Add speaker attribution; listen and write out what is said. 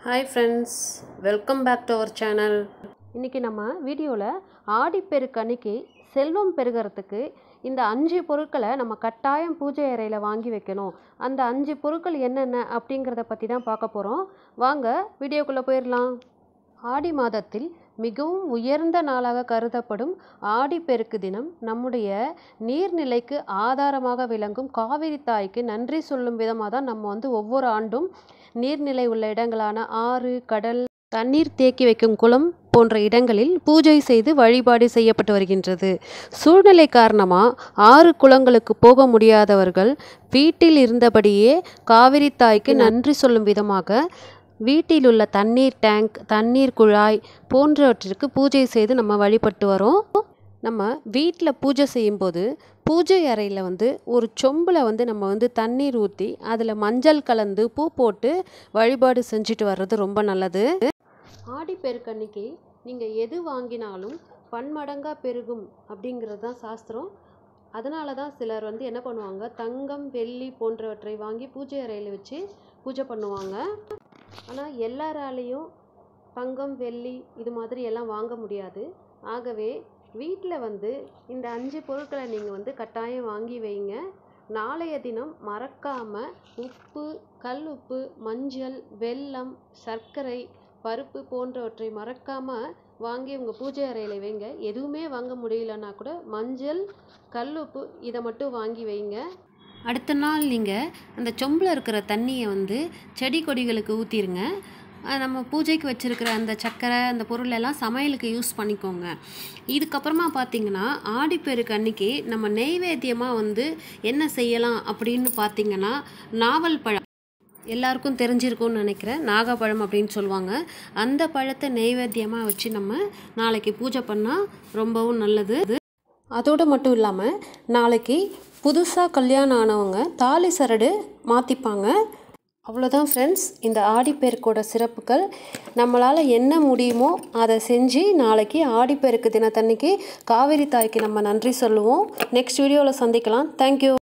Speaker 1: hi friends welcome back to our channel
Speaker 2: இன்றைக்கி நம்ம வீடியோவில் ஆடிப்பெருக்கு அன்னைக்கு செல்வம் பெருகிறதுக்கு இந்த அஞ்சு பொருட்களை நம்ம கட்டாயம் பூஜை அறையில் வாங்கி வைக்கணும் அந்த அஞ்சு பொருட்கள் என்னென்ன அப்படிங்கிறத பற்றி தான் பார்க்க போகிறோம் வாங்க வீடியோக்குள்ளே போயிடலாம் ஆடி மாதத்தில் மிகவும் உயர்ந்த நாளாக கருதப்படும் ஆடிப்பெருக்கு தினம் நம்முடைய நீர்நிலைக்கு ஆதாரமாக விளங்கும் காவிரி தாய்க்கு நன்றி சொல்லும் விதமாக தான் நம்ம வந்து ஒவ்வொரு ஆண்டும் நீர்நிலை உள்ள இடங்களான ஆறு கடல் தண்ணீர் தேக்கி வைக்கும் குளம் போன்ற இடங்களில் பூஜை செய்து வழிபாடு செய்யப்பட்டு வருகின்றது சூழ்நிலை காரணமாக ஆறு குளங்களுக்கு போக முடியாதவர்கள் வீட்டில் இருந்தபடியே காவிரி தாய்க்கு நன்றி சொல்லும் விதமாக வீட்டில் உள்ள தண்ணீர் டேங்க் தண்ணீர் குழாய் போன்றவற்றிற்கு பூஜை செய்து நம்ம வழிபட்டு வரோம் நம்ம வீட்டில் பூஜை செய்யும்போது பூஜை அறையில் வந்து ஒரு சொம்பில் வந்து நம்ம வந்து தண்ணீர் ஊற்றி அதில் மஞ்சள் கலந்து பூ போட்டு வழிபாடு செஞ்சுட்டு வர்றது ரொம்ப நல்லது ஆடி பெருக்கன்னைக்கு நீங்கள் எது வாங்கினாலும் பன்மடங்காக பெருகும் அப்படிங்கிறது தான் சாஸ்திரம் அதனால தான் சிலர் வந்து என்ன பண்ணுவாங்க தங்கம் வெள்ளி போன்றவற்றை வாங்கி பூஜை அறையில் வச்சு பூஜை பண்ணுவாங்க ஆனால் எல்லாராலேயும் தங்கம் வெள்ளி இது மாதிரி எல்லாம் வாங்க முடியாது ஆகவே வீட்டில் வந்து இந்த அஞ்சு பொருட்களை நீங்கள் வந்து கட்டாயம் வாங்கி வைங்க நாளைய தினம் மறக்காமல் உப்பு கல் உப்பு மஞ்சள் வெல்லம் சர்க்கரை பருப்பு போன்றவற்றை மறக்காமல் வாங்கி உங்கள் பூஜை அறையில் வைங்க எதுவுமே வாங்க முடியலன்னா கூட மஞ்சள் கல் உப்பு இதை மட்டும் வாங்கி வைங்க
Speaker 1: அடுத்த நாள் நீங்கள் அந்த சொம்பில் இருக்கிற தண்ணியை வந்து செடி கொடிகளுக்கு ஊற்றிருங்க நம்ம பூஜைக்கு வச்சுருக்கிற அந்த சர்க்கரை அந்த பொருள் எல்லாம் சமையலுக்கு யூஸ் பண்ணிக்கோங்க இதுக்கப்புறமா பார்த்தீங்கன்னா ஆடிப்பெருக்கு அன்னைக்கு நம்ம நெய்வேத்தியமாக வந்து என்ன செய்யலாம் அப்படின்னு பார்த்தீங்கன்னா நாவல் பழம் எல்லாருக்கும் தெரிஞ்சிருக்கும்னு நினைக்கிறேன் நாகப்பழம் அப்படின்னு சொல்லுவாங்க அந்த பழத்தை நெய்வேத்தியமாக வச்சு நம்ம நாளைக்கு பூஜை பண்ணால் ரொம்பவும் நல்லது
Speaker 2: அதோடு மட்டும் இல்லாமல் நாளைக்கு புதுசாக கல்யாணம் ஆனவங்க தாலி சரடு மாற்றிப்பாங்க அவ்வளோதான் ஃப்ரெண்ட்ஸ் இந்த ஆடிப்பெருக்கோட சிறப்புகள் நம்மளால் என்ன முடியுமோ அதை செஞ்சு நாளைக்கு ஆடிப்பெருக்கு தினத்தன்னைக்கு காவிரி தாய்க்கு நம்ம நன்றி சொல்லுவோம் நெக்ஸ்ட் வீடியோவில் சந்திக்கலாம் தேங்க்யூ